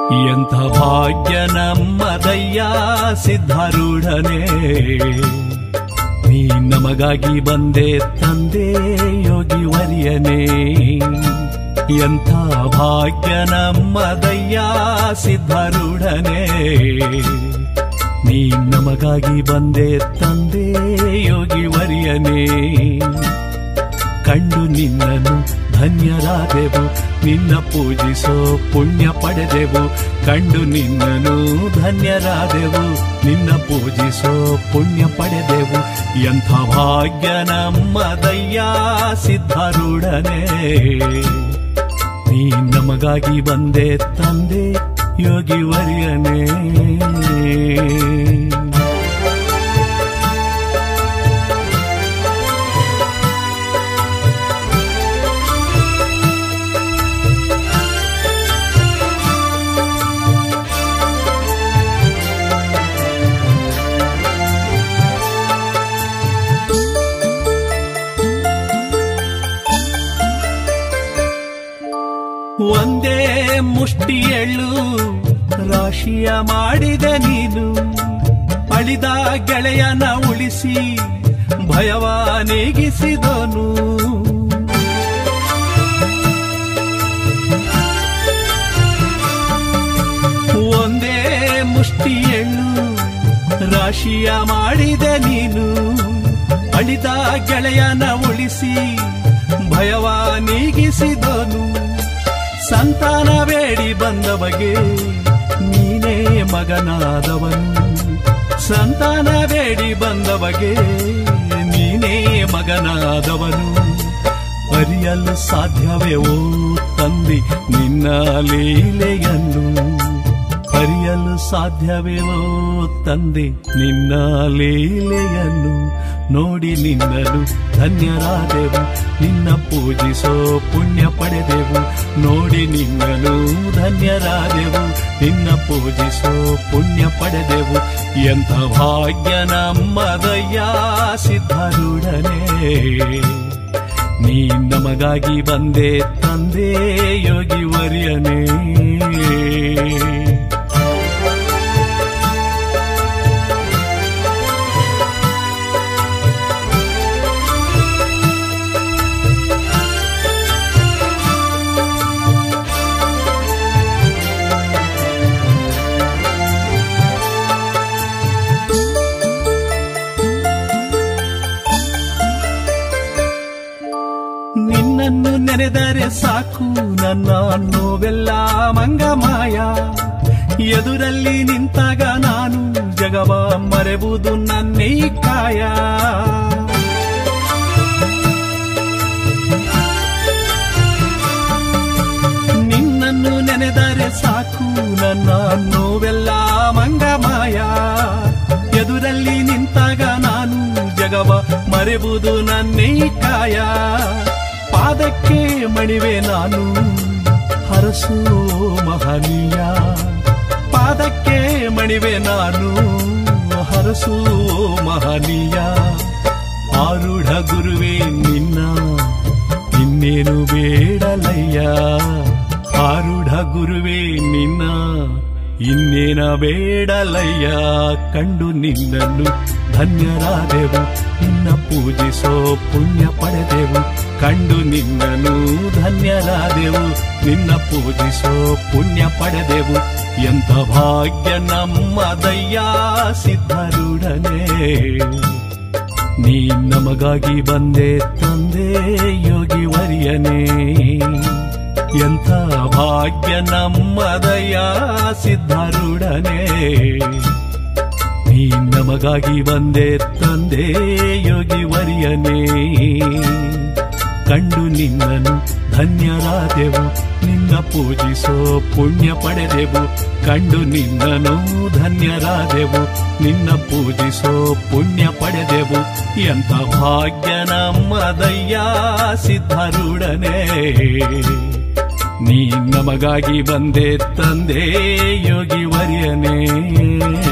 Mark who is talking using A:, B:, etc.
A: ಎಂಥ ಭಾಗ್ಯ ನಮ್ಮದಯ್ಯ ಸಿದ್ಧಾರೂಢನೇ ನೀ ನಮಗಾಗಿ ಬಂದೆ ತಂದೆ ಯೋಗಿ ವರ್ಯನೇ ಎಂಥ ಭಾಗ್ಯ ನಮ್ಮದಯ್ಯ ಸಿದ್ಧಾರೂಢನೇ ನೀ ನಮಗಾಗಿ ಬಂದೆ ತಂದೆ ಯೋಗಿ ವರ್ಯನೇ ಕಂಡು ನಿನ್ನನು ಧನ್ಯರಾದೆವು ನಿನ್ನ ಪೂಜಿಸೋ ಪುಣ್ಯ ಪಡೆದೆವು ಕಂಡು ನಿನ್ನನು ಧನ್ಯರಾದೆವು ನಿನ್ನ ಪೂಜಿಸೋ ಪುಣ್ಯ ಪಡೆದೆವು ಎಂಥ ಭಾಗ್ಯ ನಮ್ಮದಯ್ಯ ಸಿದ್ಧಾರೂಢನೇ ನೀ ನಮಗಾಗಿ ಬಂದೆ ತಂದೆ ಯೋಗಿ ವರ್ಯನೇ ಒಂದೇ ಮುಷ್ಟಿ ಎಳ್ಳು ರಾಶಿಯ ಮಾಡಿದ ನೀನು ಅಳಿದ ಗೆಳೆಯನ ಉಳಿಸಿ ಭಯವ ನೀಗಿಸಿದನು ಒಂದೇ ಮುಷ್ಟಿ ಎಳ್ಳು ರಾಶಿಯ ಮಾಡಿದ ನೀನು ಅಳಿದ ಗೆಳೆಯನ ಉಳಿಸಿ ಭಯವ ನೀಗಿಸಿದನು ಸಂತಾನ ಬೇಡಿ ಬಂದವಗೆ ನೀನೇ ಮಗನಾದವನು ಸಂತಾನ ಬೇಡಿ ಬಂದವಗೆ ನೀನೇ ಮಗನಾದವನು ಅರಿಯಲು ಸಾಧ್ಯವೇ ಓ ತಂದಿ ನಿನ್ನ ಲೀಲೆಯನ್ನು ಅರಿಯಲು ಸಾಧ್ಯವೇ ಓ ತಂದೆ ನಿನ್ನ ಲೀಲೆಯನ್ನು ನೋಡಿ ನಿನ್ನಲು ಧನ್ಯರಾದೆವು ನಿನ್ನ ಪೂಜಿಸೋ ಪುಣ್ಯ ಪಡೆದೆವು ನೋಡಿ ನಿನ್ನನು ಧನ್ಯರಾದೆವು ನಿನ್ನ ಪೂಜಿಸೋ ಪುಣ್ಯ ಪಡೆದೆವು ಎಂಥ ಭಾಗ್ಯ ನಮ್ಮದಯ್ಯ ಸಿದ್ಧಾರೂಢನೇ ನೀ ನಮಗಾಗಿ ಬಂದೆ ತಂದೆ ಯೋಗಿ ವರ್ಯನೇ ನಿನ್ನನ್ನು ನೆನೆದರೆ ಸಾಕು ನನ್ನ ನೋವೆಲ್ಲ ಮಂಗಮಾಯ ಎದುರಲ್ಲಿ ನಿಂತಾಗ ನಾನು ಜಗವ ಮರೆಬುದು ನನ್ನೇ ಕಾಯ ನಿನ್ನನ್ನು ನೆನೆದರೆ ಸಾಕು ನನ್ನ ನೋವೆಲ್ಲ ಮಂಗಮಾಯ ಎದುರಲ್ಲಿ ನಿಂತಾಗ ನಾನು ಜಗವ ಮರೆಬುದು ನನ್ನೇ ಕಾಯ ಪಾದಕ್ಕೆ ಮಣಿವೆ ನಾನು ಹರಸು ಮಹನೀಯ ಪಾದಕ್ಕೆ ಮಣಿವೆ ನಾನು ಹರಸು ಮಹನೀಯ ಆರೂಢ ಗುರುವೇ ನಿನ್ನ ಇನ್ನೇನು ಬೇಡಲಯ್ಯ ಆರೂಢ ಗುರುವೇ ನಿನ್ನ ಇನ್ನೇನ ಬೇಡಲಯ್ಯ ಕಂಡು ನಿನ್ನನ್ನು ಧನ್ಯರಾದೆವು ನಿನ್ನ ಪೂಜಿಸೋ ಪುಣ್ಯ ಪಡೆದೆವು ಕಂಡು ನಿನ್ನನು ಧನ್ಯರಾದೆವು ನಿನ್ನ ಪೂಜಿಸೋ ಪುಣ್ಯ ಪಡೆದೆವು ಎಂಥ ಭಾಗ್ಯ ನಮ್ಮದಯ್ಯ ಸಿದ್ಧರೂಢನೇ ನೀ ನಮಗಾಗಿ ಬಂದೆ ತಂದೆ ಯೋಗಿ ವರ್ಯನೇ ಎಂಥ ಭಾಗ್ಯ ನಮ್ಮದಯ್ಯ ಸಿದ್ಧಾರೂಢನೇ ನೀ ನಮಗಾಗಿ ಬಂದೆ ತಂದೆ ಯೋಗಿ ವರ್ಯನೇ ಕಂಡು ನಿನ್ನನು ಧನ್ಯರಾದೆವು ನಿನ್ನ ಪೂಜಿಸೋ ಪುಣ್ಯ ಪಡೆದೆವು ಕಂಡು ನಿನ್ನನು ಧನ್ಯರಾದೆವು ನಿನ್ನ ಪೂಜಿಸೋ ಪುಣ್ಯ ಪಡೆದೆವು ಎಂಥ ಭಾಗ್ಯ ನಮ್ಮದಯ್ಯ ಸಿದ್ಧಾರೂಢನೇ ನೀ ನಮಗಾಗಿ ಬಂದೆ ತಂದೆ ಯೋಗಿ ವರ್ಯನೇ